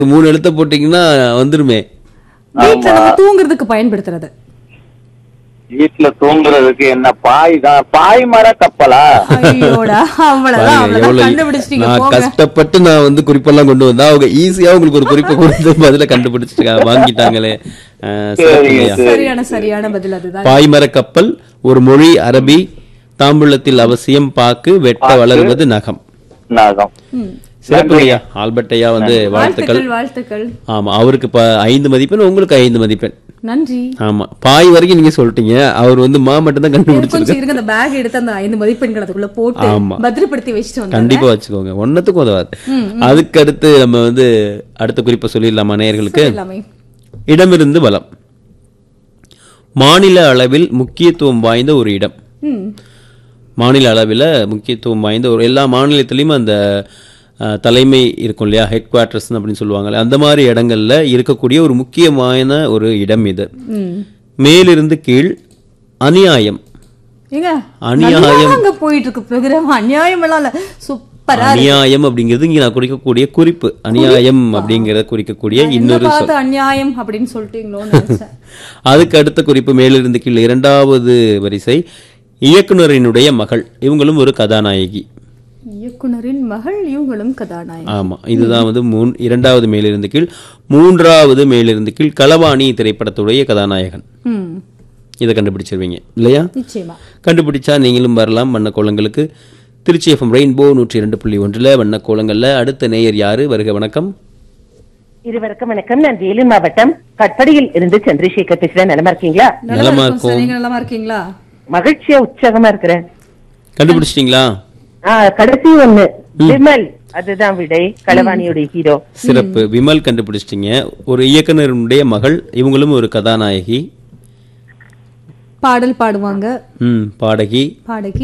மூணு எழுத்த போட்டீங்கன்னா வந்துருமே வீட்டுல நம்ம தூங்குறதுக்கு பயன்படுத்துறது வீட்டுல தூங்குறதுக்கு என்ன பாய் தான் பாய் மர கப்பலா ஐயோடா அவ்வளவுதான் பாருங்க, அவ்வளவுதான் எவ்வளவு கண்டுபிடிச்சிட்டீங்க நான் போங்க கஷ்டப்பட்டு நான் வந்து குறிப்பெல்லாம் கொண்டு வந்தா அவங்க ஈஸியா உங்களுக்கு ஒரு குறிப்பை கொடுத்து பதில கண்டுபிடிச்சிட்டு வாங்கிட்டாங்களே அஹ், சிறப்புங்கய்யா. சரி. சரியான சரியான பதில் அதுதான் பாய்மர கப்பல் ஒரு மொழி அரபி தாம்பூலத்தில் அவசியம் பாக்கு வெட்ட வளருவது நகம் நாகம் ம். சிறப்புங்கய்யா ஆல்பர்ட் ஐயா வந்து வாழ்த்துக்கள் வாழ்த்துக்கள் வாழ்த்துக்கள் ஆமா அவருக்கு இப்ப ஐந்து மதிப்பெண் உங்களுக்கு ஐந்து மதிப்பெண் நன்றி ஆமா பாய் வரைக்கும் நீங்க சொல்லிட்டீங்க அவர் வந்து மா மட்டும் தான் கண்டுபிடிச்சிருக்காரு கொஞ்சம் இருங்க அந்த பேக் எடுத்து அந்த ஐந்து மதிப்பெண்கள் அதுக்குள்ள போட்டு ஆமா. பத்திரப்படுத்தி வச்சுட்டு வந்தேன் கண்டிப்பா வச்சுக்கோங்க ஒன்னத்துக்கும் உதவாது அதுக்கு அடுத்து நம்ம வந்து அடுத்த குறிப்பை சொல்லிடலாமா நேயர்களுக்கு எல்லாமே இடமிருந்து பலம் மாநில அளவில் முக்கியத்துவம் வாய்ந்த ஒரு இடம் ம் மாநில அளவில் முக்கியத்துவம் வாய்ந்த ஒரு எல்லா மாநிலத்திலையும் அந்த அஹ், தலைமை இருக்கும் இல்லையா ஹெட் குவார்ட்டர்ஸ் அப்படின்னு சொல்லுவாங்கல்ல அந்த மாதிரி இடங்கள்ல இருக்கக்கூடிய ஒரு முக்கியமான ஒரு இடம் இது ம் மேலிருந்து கீழ் அநியாயம் ஏங்க அநியாயம். நல்லா அங்க போயிட்டு இருக்கு ப்ரோக்ராம் அநியாயம் எல்லாம் இல்ல சூப்பரா அநியாயம் அப்படிங்கிறது இங்க நான் குறிக்கக்கூடிய குறிப்பு அநியாயம் அப்படிங்கறத குறிக்கக்கூடிய இன்னொரு சொல் பார்த்து அநியாயம் அப்படின்னு சொல்லிட்டீங்களோன்னு நினைச்சேன் அதுக்கு அடுத்த குறிப்பு மேலிருந்து கீழ் இரண்டாவது வரிசை இயக்குனரினுடைய மகள் இவங்களும் ஒரு கதாநாயகி இயக்குனரின் மகள் இவங்களும் கதாநாயகி ஆமா இதுதான் வந்து மூன் இரண்டாவது மேலிருந்து கீழ் மூன்றாவது மேலிருந்து கீழ் களவாணி திரைப்படத்துடைய கதாநாயகன் ம் இதை கண்டுபிடிச்சிருவீங்க இல்லையா நிச்சயமா கண்டுபிடிச்சா நீங்களும் வரலாம் வண்ணக்கோலங்களுக்கு திருச்சி எஃப்எம் ரெயின்போ நூற்றி இரண்டு புள்ளி ஒன்றில் வண்ணக்கோலங்கள்ல அடுத்த நேயர் யாரு வருக வணக்கம் இருவருக்கும் வணக்கம் நான் வேலூர் மாவட்டம் கட்படியில் இருந்து சந்திரசேகர் பேசுறேன் நலமா இருக்கீங்களா நலமா நலமா இருக்கும் சார். இருக்கும். நீங்க நலமா இருக்கீங்களா மகிழ்ச்சியா உற்சாகமா இருக்கிறேன் கண்டுபிடிச்சிட்டீங்களா ஆ, கடைசி ஒண்ணு விமல் அதுதான் விடை களவாணியோட ஹீரோ சிறப்பு விமல் கண்டுபிடிச்சிட்டீங்க ஒரு இயக்குனருடைய மகள் இவங்களும் ஒரு கதாநாயகி பாடல் பாடுவாங்க ம் பாடகி பாடகி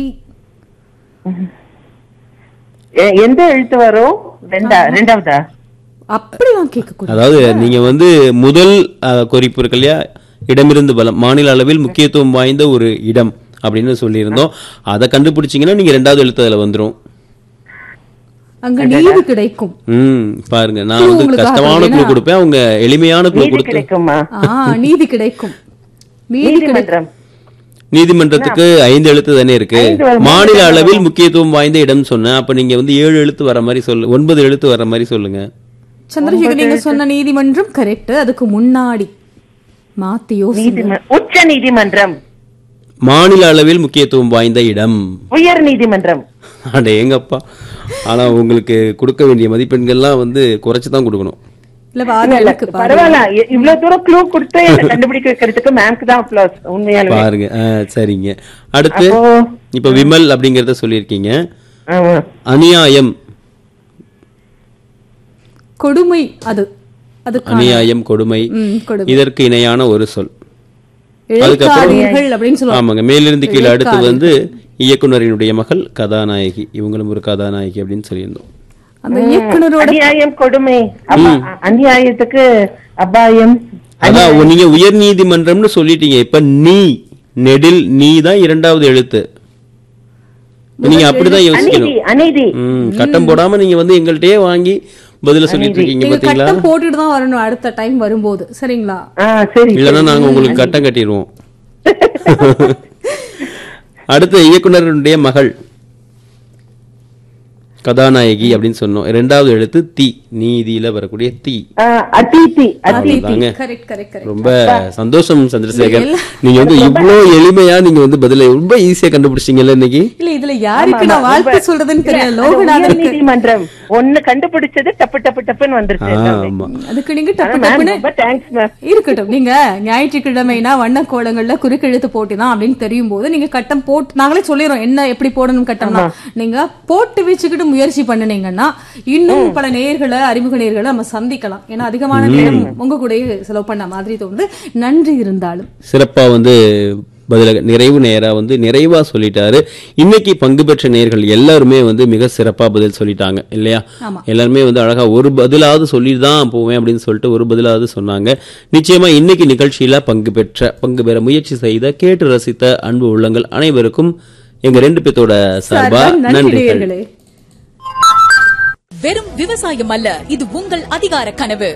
எ- எந்த எழுத்து வரும் ரெண்டா ரெண்டாவதா அப்படிலாம் கேட்க கூடாது அதாவது நீங்க வந்து முதல் அஹ், குறிப்பு இருக்கு இல்லையா இடமிருந்து பலம் மாநில அளவில் முக்கியத்துவம் வாய்ந்த ஒரு இடம் அப்படின்னு சொல்லியிருந்தோம் அதை கண்டுபிடிச்சீங்கன்னா நீங்க ரெண்டாவது எழுத்து அதுல வந்துரும் அங்க நீதி கிடைக்கும் ம் பாருங்க நான் வந்து உங்களுக்காக கஷ்டமான குழு வேணா? கொடுப்பேன் அவங்க எளிமையான குழு நீதி கொடுத்து கிடைக்குமா ஆ நீதி கிடைக்கும் நீதி கிடைக்கும் நீதிமன்றம் நீதிமன்றத்துக்கு ஐந்து எழுத்து தானே இருக்கு ஐந்து வரும். மாநில அளவில் முக்கியத்துவம் வாய்ந்த இடம் சொன்னேன் அப்ப நீங்க வந்து ஏழு எழுத்து வர மாதிரி சொல்லு ஒன்பது எழுத்து வர மாதிரி சொல்லுங்க சந்திரசேகர் நீங்க சொன்ன நீதிமன்றம் கரெக்ட் அதுக்கு முன்னாடி மாத்தி யோசிங்க நீதிம உச்ச நீதிமன்றம் மாநில அளவில் முக்கியத்துவம் வாய்ந்த இடம் உயர் நீதிமன்றம் அடேங்கப்பா ஆனா உங்களுக்கு கொடுக்க வேண்டிய மதிப்பெண்கள்லாம் வந்து குறைச்சு தான் கொடுக்கணும் இல்ல பாரு எனக்கு பாரு பரவாயில்ல இ- இவ்வளவு தூரம் க்ளூ கொடுத்து என்னை கண்டுபிடிக்க வைக்கிறதுக்கு மேம்க்கு தான் அப்ளாஸ் உண்மையாலுமே பாருங்க ஆ, சரிங்க அடுத்து அப்போ இப்ப விமல் அப்படிங்கறத சொல்லியிருக்கீங்க ஆமா. அநியாயம் கொடுமை அது அது அநியாயம் கொடுமை ம், கொடுமை இதற்கு இணையான ஒரு சொல் இழைக்காதீர்கள் அப்படின்னு சொல்லுவாங்க ஆமாங்க மேலிருந்து கீழே அடுத்து வந்து இயக்குனரினுடைய மகள் கதாநாயகி இவங்களும் ஒரு கதாநாயகி அப்படின்னு சொல்லியிருந்தோம் அந்த இயக்குனரோட அநியாயம் கொடுமை அப்ப அநியாயத்துக்கு அபாயம் அதான் உ- நீங்க உயர் நீதிமன்றம்னு சொல்லிட்டீங்க இப்ப நீ நெடில் நீ தான் இரண்டாவது எழுத்து நீங்க அப்படிதான் யோசிக்கணும் அநீதி அநீதி ம், கட்டம் போடாம நீங்க வந்து எங்கள்கிட்டயே வாங்கி பதில சொல்லிட்டு இருக்கீங்க நீங்க பாத்தீங்களா கட்டம் போட்டுட்டு தான் வரணும் அடுத்த டைம் வரும்போது சரிங்களா ஆ சரி இல்லைன்னா நாங்க உங்களுக்கு கட்டம் கட்டிடுவோம் அடுத்து இயக்குனருடைய மகள் கதாநாயகி அப்படின்னு சொன்னோம் ரெண்டாவது எழுத்து தி நீதியில வரக்கூடிய தி ஆ, அதித்தி அதி அவ்வளவுதாங்க கரெக்ட் கரெக்ட் கரெக்ட் ரொம்ப சந்தோஷம் சந்திரசேகர் நீங்க வந்து இவ்ளோ எளிமையா நீங்க வந்து பதில ரொம்ப ஈஸியா கண்டுபிடிச்சீங்கல்ல இன்னைக்கு இல்ல இதுல யாருக்கு நான் வாழ்த்து சொல்றதுன்னு தெரியல லோகநாதனுக்கு நீதிமன்றம் ஒண்ணு கண்டுபிடிச்சது டப்பு டப்பு டப்புன்னு வந்துருச்சு எல்லாமே. ஆமா அதுக்கு நீங்க ஆனா, டப்பு ma'am, டப்புன்னு ரொம்ப தேங்க்ஸ் மேம் இருக்கட்டும் நீங்க ஞாயிற்றுக்கிழமைனா வண்ண கோலங்கள்ல குறுக்கெழுத்து போட்டி தான் அப்படின்னு தெரியும் போது நீங்க கட்டம் போட்டு நாங்களே சொல்லிடுறோம் என்ன எப்படி போடணும் கட்டம்னா நீங்க போட்டு வச்சுக்கிட்டு முயற்சி பண்ணுனீங்கன்னா இன்னும் பல நேர்களை அறிமுக நேர்களை நம்ம சந்திக்கலாம் ஏன்னா அதிகமான நேரம் உங்க கூட செலவு பண்ண மாதிரி தோணுது நன்றி இருந்தாலும் சிறப்பா வந்து பதில நிறைவு நேரா வந்து நிறைவா சொல்லிட்டாரு இன்னைக்கு பங்கு பெற்ற நேர்கள் எல்லாருமே வந்து மிக சிறப்பா பதில் சொல்லிட்டாங்க இல்லையா ஆமா. எல்லாருமே வந்து அழகா ஒரு பதிலாவது சொல்லி தான் போவேன் அப்படின்னு சொல்லிட்டு ஒரு பதிலாவது சொன்னாங்க நிச்சயமா இன்னைக்கு நிகழ்ச்சியில பங்கு பெற்ற பங்கு பெற முயற்சி செய்த கேட்டு ரசித்த அன்பு உள்ளங்கள் அனைவருக்கும் எங்க ரெண்டு பேத்தோட சார்பா சார்பா நன்றி நன்றிகள் நேயர்களே வெறும் விவசாயம் அல்ல இது உங்கள் அதிகார கனவு